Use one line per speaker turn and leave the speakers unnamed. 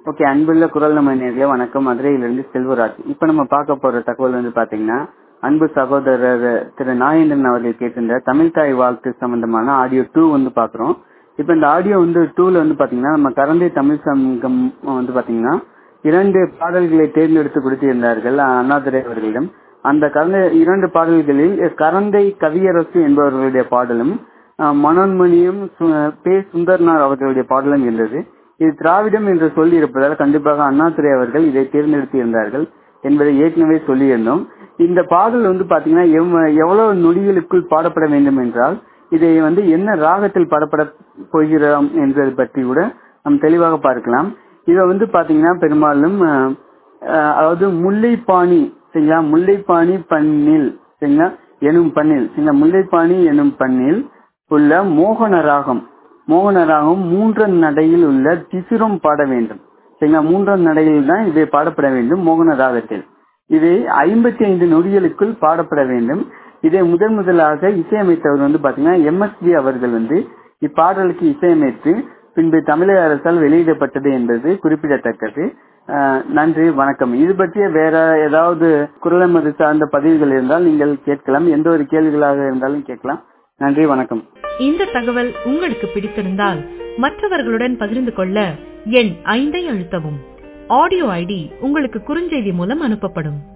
okay அன்புள்ள குரல் நம்ம நேர்களே வணக்கம் மதுரையிலிருந்து செல்வராஜ் இப்ப நம்ம பார்க்க போற தகவல் வந்து பாத்தீங்கன்னா அன்பு சகோதரர் திரு நாகேந்திரன் அவர்கள் கேட்டிருந்த தமிழ் தாய் வாழ்த்து சம்பந்தமான ஆடியோ டூ வந்து பாக்குறோம் இப்ப இந்த ஆடியோ வந்து டூல வந்து பாத்தீங்கன்னா நம்ம கரந்தை தமிழ் சங்கம் வந்து பாத்தீங்கன்னா இரண்டு பாடல்களை தேர்ந்தெடுத்து கொடுத்திருந்தார்கள் அண்ணாதுரை அவர்களிடம் அந்த கரந்தை இரண்டு பாடல்களில் கரந்தை கவியரசு என்பவர்களுடைய பாடலும் அஹ், மனோன்மணியும் சு- பே சுந்தர்னார் அவர்களுடைய பாடலும் இருந்தது இது திராவிடம் என்று சொல்லி இருப்பதால் கண்டிப்பாக அண்ணாதுரை அவர்கள் இதை தேர்ந்தெடுத்து இருந்தார்கள் என்பதை ஏற்கனவே சொல்லியிருந்தோம் இந்த பாடல் வந்து பாத்தீங்கன்னா எவ்வ- எவ்வளவு நொடிகளுக்குள் பாடப்பட வேண்டும் என்றால் இதை வந்து என்ன ராகத்தில் பாடப்பட போகிறோம் என்பது பற்றி கூட நாம் தெளிவாக பார்க்கலாம் இதை வந்து பாத்தீங்கன்னா பெரும்பாலும் அஹ், அஹ், அதாவது முல்லைப்பாணி சரிங்களா முல்லைப்பாணி பண்ணில் சரிங்களா எனும் பண்ணில் சரிங்களா முல்லைப்பாணி எனும் பண்ணில் உள்ள மோகன ராகம் மோகன ராகம் மூன்றாம் நடையில் உள்ள திசுரம் பாட வேண்டும் சரிங்களா மூன்றாம் நடையில் தான் இதை பாடப்பட வேண்டும் மோகன ராகத்தில் இது ஐம்பத்தி ஐந்து நொடிகளுக்குள் பாடப்பட வேண்டும் இதை முதன் முதலாக இசையமைத்தவர் வந்து பாத்தீங்கன்னா எம்எஸ்வி அவர்கள் வந்து இப்பாடலுக்கு இசையமைத்து பின்பு தமிழக அரசால் வெளியிடப்பட்டது என்பது குறிப்பிடத்தக்கது அஹ், நன்றி வணக்கம் இது பற்றிய வேற ஏதாவது குரலமது சார்ந்த பதிவுகள் இருந்தால் நீங்கள் கேட்கலாம் எந்த ஒரு கேள்விகளாக இருந்தாலும் கேட்கலாம் நன்றி வணக்கம்
இந்த தகவல் உங்களுக்கு பிடித்திருந்தால் மற்றவர்களுடன் பகிர்ந்து கொள்ள எண் ஐந்தை அழுத்தவும் ஆடியோ ஐடி உங்களுக்கு குறுஞ்செய்தி மூலம் அனுப்பப்படும்